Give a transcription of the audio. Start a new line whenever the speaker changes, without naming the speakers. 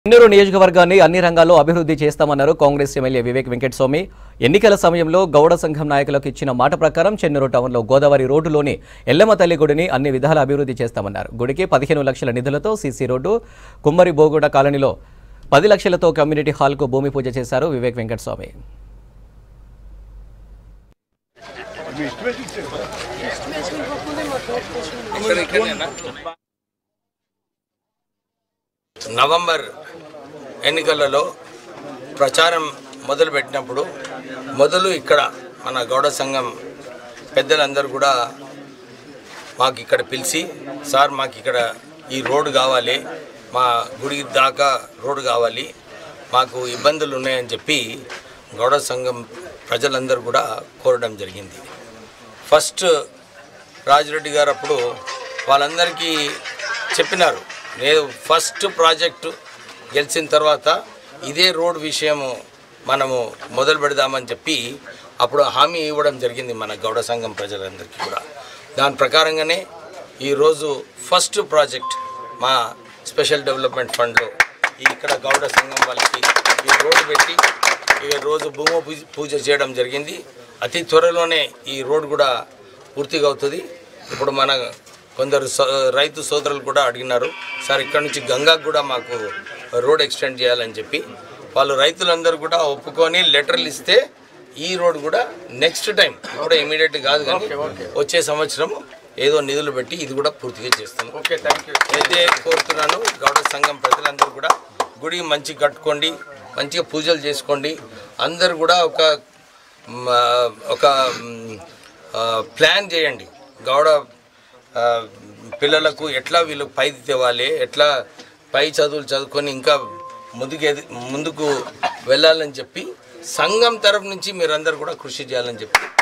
చెన్నూరు నియోజకవర్గాన్ని అన్ని రంగాల్లో అభివృద్ధి చేస్తామన్నారు కాంగ్రెస్ ఎమ్మెల్యే వివేక్ వెంకటస్వామి ఎన్నికల సమయంలో గౌడ సంఘం నాయకులకు ఇచ్చిన మాట ప్రకారం చెన్నూరు టౌన్లో గోదావరి రోడ్డులోని ఎల్లమ్మ తల్లి గుడిని అన్ని విధాల అభివృద్ధి చేస్తామన్నారు గుడికి పదిహేను లక్షల నిధులతో సీసీ రోడ్డు కుమ్మరి బోగూడ కాలనీలో పది లక్షలతో కమ్యూనిటీ హాల్కు భూమి పూజ చేశారు వివేక్ వెంకటస్వామి
నవంబర్ ఎన్నికలలో ప్రచారం మొదలుపెట్టినప్పుడు మొదలు ఇక్కడ మన గౌడ సంఘం పెద్దలందరూ కూడా మాకు ఇక్కడ పిలిచి సార్ మాకు ఇక్కడ ఈ రోడ్డు కావాలి మా గుడి దాకా రోడ్డు కావాలి మాకు ఇబ్బందులు ఉన్నాయని చెప్పి గౌడ సంఘం ప్రజలందరూ కూడా కోరడం జరిగింది ఫస్ట్ రాజిరెడ్డి గారు అప్పుడు వాళ్ళందరికీ చెప్పినారు నేను ఫస్ట్ ప్రాజెక్టు గెలిచిన తర్వాత ఇదే రోడ్ విషయము మనము మొదలు పెడదామని చెప్పి అప్పుడు హామీ ఇవ్వడం జరిగింది మన గౌడ సంఘం ప్రజలందరికీ కూడా దాని ప్రకారంగానే ఈరోజు ఫస్ట్ ప్రాజెక్ట్ మా స్పెషల్ డెవలప్మెంట్ ఫండ్లో ఈ ఇక్కడ గౌడ సంఘం వాళ్ళకి ఈ రోడ్డు పెట్టి ఈ రోజు భూమి పూజ- పూజ చేయడం జరిగింది అతి త్వరలోనే ఈ రోడ్ కూడా పూర్తిగా అవుతుంది ఇప్పుడు మన కొందరు సో- రైతు సోదరులు కూడా అడిగినారు సార్ ఇక్కడ నుంచి గంగాకు కూడా మాకు రోడ్ ఎక్స్టెండ్ చేయాలని చెప్పి వాళ్ళు రైతులందరూ కూడా ఒప్పుకొని లెటర్లు ఇస్తే ఈ రోడ్ కూడా నెక్స్ట్ టైం కూడా ఇమీడియట్ కాదు కానీ వచ్చే సంవత్సరం ఏదో నిధులు పెట్టి ఇది కూడా పూర్తిగా చేస్తాం ఓకే థ్యాంక్ యూ అయితే కోరుతున్నాను గౌడ సంఘం ప్రజలందరూ కూడా గుడి మంచి కట్టుకోండి మంచిగా పూజలు చేసుకోండి అందరు కూడా ఒక మ్, ఒక మ్, ఆ, ప్లాన్ చేయండి గౌడ ఆ, పిల్లలకు ఎట్లా వీళ్ళు పై తేవాలి ఎట్లా పై చదువులు చదువుకొని ఇంకా ముందుకు ఎది- ముందుకు వెళ్ళాలని చెప్పి సంఘం తరపు నుంచి మీరందరూ కూడా కృషి చేయాలని చెప్పి